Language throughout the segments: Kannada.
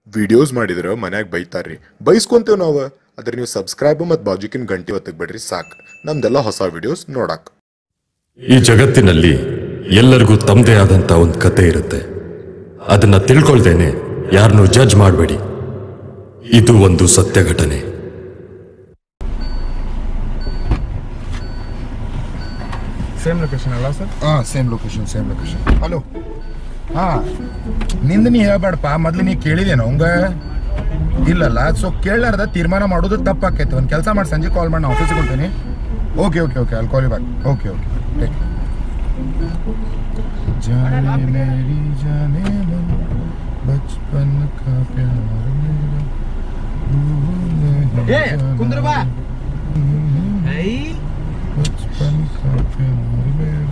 ವಿಡಿಯೋಸ್ ಮಾಡಿದ್ರೆ ಮನ್ಯಾಗ ಬೈತಾರ್ರಿ ಬೈಸ್ಕೊಂತೇವ್ ನಾವು ಅದ್ರ ನೀವು ಸಬ್ಸ್ಕ್ರೈಬ್ ಮತ್ತು ಬಾಜುಕಿನ ಗಂಟೆ ಒತ್ತಕ್ ಬಿಡ್ರಿ ಸಾಕು ನಮ್ದೆಲ್ಲ ಹೊಸ ವಿಡಿಯೋಸ್ ನೋಡಕ್ ಈ ಜಗತ್ತಿನಲ್ಲಿ ಎಲ್ಲರಿಗೂ ತಮ್ಮದೇ ಆದಂತ ಒಂದು ಕತೆ ಇರುತ್ತೆ ಅದನ್ನ ತಿಳ್ಕೊಳ್ದೇನೆ ಯಾರನ್ನೂ ಜಡ್ಜ್ ಮಾಡಬೇಡಿ ಇದು ಒಂದು ಸತ್ಯ ಘಟನೆ ಸೇಮ್ ಲೊಕೇಶನ್ ಅಲ್ಲ ಸರ್ ಹಾ same location same location hello ಹಾ ನಿಂದ ನೀ ಹೇಳ್ಬೇಡಪ್ಪ ಮೊದ್ಲು ನೀ ಕೇಳಿದೇನ ಅವಂಗ ಇಲ್ಲಲ್ಲ ಸೊ ಕೇಳಾರ್ದ ತೀರ್ಮಾನ ಮಾಡೋದು ತಪ್ಪಾಕೈತಿ ಒಂದು ಕೆಲಸ ಮಾಡಿ ಸಂಜೆ ಕಾಲ್ ಮಾಡಿ ನಾ ಆಫೀಸಿಗೆ ಕೊಡ್ತೀನಿ ಓಕೆ ಓಕೆ ಓಕೆ ಅಲ್ಲಿ call back okay okay take जाने मेरी जाने मन बचपन का प्यार मेरा भूलने ಏ ಕುಂದ್ರ ಬಾ ಐ बचपन का प्यार मेरा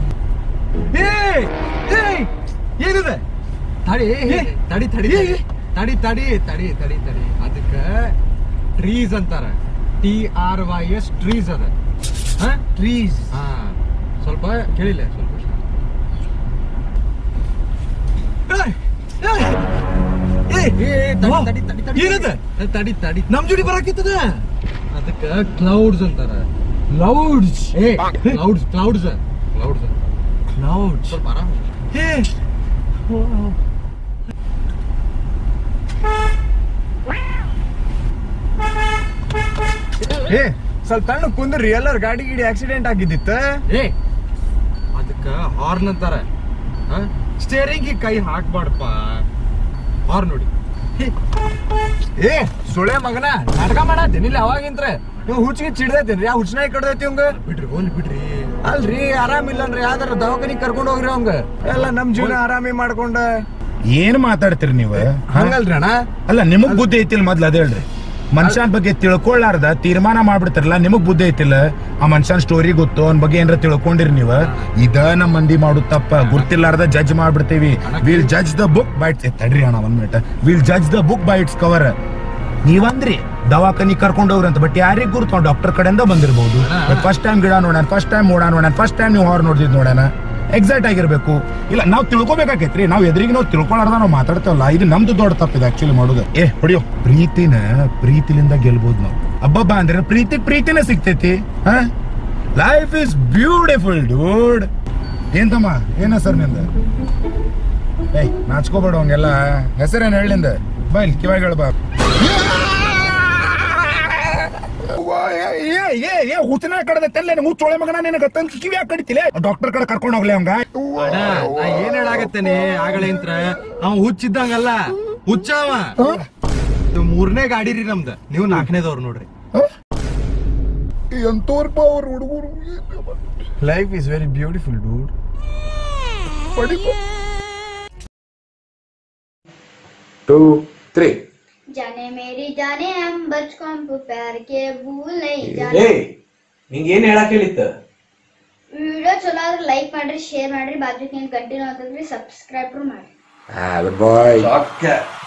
ಏ ಏ ಏನಿದೆ ತಡಿ ಏ, ತಡಿ ತಡಿ ಏ, ತಡಿ ತಡಿ ತಡಿ ತಡಿ ತಡಿ ಅದಕ್ಕ ಟ್ರೀಸ್ ಅಂತಾರ T R Y S trees ಅದ ಟ್ರೀಸ್ ಹಾ ಸ್ವಲ್ಪ ಕೇಳಿಲ್ಲ ಸ್ವಲ್ಪ ಏ ಏ, ತಡಿ, ತಡಿ, ತಡಿ, ತಡಿ. ಏನದ? ಏ, ತಡಿ ತಡಿ ನಮ್ ಜೋಡಿ ಬರಾಕಿತ್ತದ ಅದಕ್ಕ ಕ್ಲೌಡ್ಸ್ ಅಂತಾರ ಲೌಡ್ಸ್ ಏ ಕ್ಲೌಡ್ಸ್ ಕ್ಲೌಡ್ಸ್ ಕ್ಲೌಡ್ಸ್ ಕ್ಲೌಡ್ಸ್ ಸ್ವಲ್ಪ ಆರಾಮ ಏ ಏ ಸ್ವಲ್ಪ ತಣ್ಣ ಕುಂದ್ರಿ ಎಲ್ಲರ ಗಾಡಿ ಗಿಡಿ ಆಕ್ಸಿಡೆಂಟ್ ಆಗಿದ್ದಿತ್ತ ಏ ಅದಕ್ಕ ಹಾರ್ನ್ ಅಂತಾರ ಸ್ಟೇರಿಂಗ್ ಕೈ ಹಾಕ್ಬಾರ್ದಪ್ಪ ಹಾರ್ನ್ ನೋಡಿ ಏ ಸುಳೆ ಮಗನ ನಾಟಕ ಮಾಡತ್ತೀನಿ ಇಲ್ಲಿ ಅವಾಗಿಂತ್ರ ನೀವು ಹುಚ್ಚಿಗೆ ಚಿಡ್ದೈತೇನ್ರಿ ಆ ಹುಚ್ಚನಾಯಿ ಕಡ್ದೈತಿ ಅವಂಗ ಬಿಡ್ರಿ ಹೋಗ್ಲಿ ಬಿಡ್ರಿ ಅಲ್ರಿ ಆರಾಮಿಲ್ಲನ್ರಿ ಯಾವ್ದಾರ ದವಾಖಾನಿಗ್ ಕರ್ಕೊಂಡು ಹೋಗ್ರಿ ಅವಂಗ ಎಲ್ಲ ನಮ್ ಜೀವನ ಆರಾಮಿ ಮಾಡ್ಕೊಂಡ ಏನ್ ಮಾತಾಡ್ತೀರಿ ನೀವು ಹಂಗಲ್ರಿ ಅಣ್ಣ ಅಲ್ಲ ನಿಮಗ್ ಬುದ್ಧಿ ಐತಿಲ್ ಮೊದ್ಲು ಅದೇ ಹೇಳ್ರಿ ಮನುಷ್ಯನ ಬಗ್ಗೆ ತಿಳ್ಕೊಳ್ಳಾರ್ದ ತೀರ್ಮಾನ ಮಾಡ್ಬಿಡ್ತಾರಲ್ಲ ನಿಮಗ್ ಬುದ್ಧಿ ಐತಿಲ್ಲ ಆ ಮನುಷ್ಯನ ಸ್ಟೋರಿ ಗೊತ್ತು ಅವ್ನ ಬಗ್ಗೆ ಏನಾರ ತಿಳ್ಕೊಂಡಿರಿ ನೀವ ಇದ ನಮ್ ಮಂದಿ ಮಾಡುದ್ ತಪ್ಪ ಗುರ್ತಿಲ್ಲಾರ್ದ ಜಡ್ಜ್ ಮಾಡ್ಬಿಡ್ತೀವಿ will judge the book by ತಡ್ರಿ ಅಣ್ಣ ಒಂದ್ minute will judge the book by its cover ನೀವಂದ್ರಿ ದವಾಖಾನಿ ಕರ್ಕೊಂಡು ಹೋಗ್ರಿ ಅಂತ ಬಟ್ ಯಾರಿಗ್ ಗುರ್ತು ಡಾಕ್ಟರ್ ಕಡೆಯಿಂದ ಬಂದಿರ್ಬೋದು ಫಸ್ಟ್ ಟೈಮ್ ಗಿಡ ನೋಡೋಣ ಫಸ್ಟ್ ಟೈಮ್ ಓಡಾಣ ನೋಡೋಣ ಫಸ್ಟ್ ಟೈಮ್ ನೀವು ಹಾರ್ ನೋಡಿದ್ ನೋಡೋಣ ಎಕ್ಸೈಟ್ ಆಗಿರ್ಬೇಕು ಇಲ್ಲ ನಾವು ತಿಳ್ಕೊಬೇಕಾಕೈತ್ರಿ ನಾವು ಎದುರಿಗೆ ನಾವು ತಿಳ್ಕೊಳ್ಳಾರ್ದ ನಾವು ಮಾತಾಡ್ತೇವಲ್ಲ ಇದು ನಮ್ದು ದೊಡ್ಡ ತಪ್ಪಿದೆ ಆಕ್ಚುಲಿ ಮಾಡೋದು ಏ ಹೊಡಿಯೋ ಪ್ರೀತಿನ ಪ್ರೀತಿಲಿಂದ ಗೆಲ್ಬೋದು ನಾವು ಅಬ್ಬಬ್ಬ ಅಂದ್ರೆ ಪ್ರೀತಿ ಪ್ರೀತಿನೇ ಸಿಗ್ತೈತಿ ಲೈಫ್ ಇಸ್ ಬ್ಯೂಟಿಫುಲ್ ಡೂಡ್ ಏನ್ ತಮ್ಮ ಏನ ಸರ್ ನಿಂದ ಏಯ್ ನಾಚ್ಕೋಬೇಡ ಅವಂಗೆಲ್ಲ ಹೆಸರೇನು ಹೇಳಿಂದ ಬಾ ಇಲ್ಲಿ ಕಿವಾಗ ಹೇಳ ಬಾ ಏ ಏ ಏ ಹುಚ್ಚನ ಕಡದತ್ತಲ್ಲ ಹುಚ್ಚೊಳೆ ಮಗನ ನಿನಗ ತಂದ್ ಕಿವಿಯಾಗ ಕಡಿತಿಲೆ ಡಾಕ್ಟರ್ ಕಡೆ ಕರ್ಕೊಂಡು ಹೋಗ್ಲಿ ಅವಂಗ ಅಣ್ಣ, ನಾ ಏನ್ ಹೇಳಾಗತ್ತೇನೆ ಆಗಲಿಂತ್ರ ಅವ ಹುಚ್ಚಿದ್ದಂಗಲ್ಲ ಹುಚ್ಚ ಅವ ಇದು ಮೂರನೇ ಗಾಡಿ ರೀ ನಮ್ದು ನೀವು ನಾಲ್ಕನೇದವ್ರು ನೋಡ್ರಿ ಎಂತೋರ್ಪ ಅವ್ರ ಹುಡುಗರು life is very beautiful dude two three जाने मेरी जाने हम बचपन को प्यार के भूल नहीं जाने ಏ ನಿಂಗೆ ಏನ್ ಹೇಳಕ್ ಹೇಳಿತ್ತ ವಿಡಿಯೋ ಚಲೋ ಆದ್ರೆ ಲೈಕ್ ಮಾಡ್ರಿ ಶೇರ್ ಮಾಡ್ರಿ ಬಾಜುಕಿನ ಗಂಟೆ ನೋಡ್ರಿ ಸಬ್ಸ್ಕ್ರೈಬ್ ಮಾಡ್ರಿ ಗುಡ್ ಬಾಯ್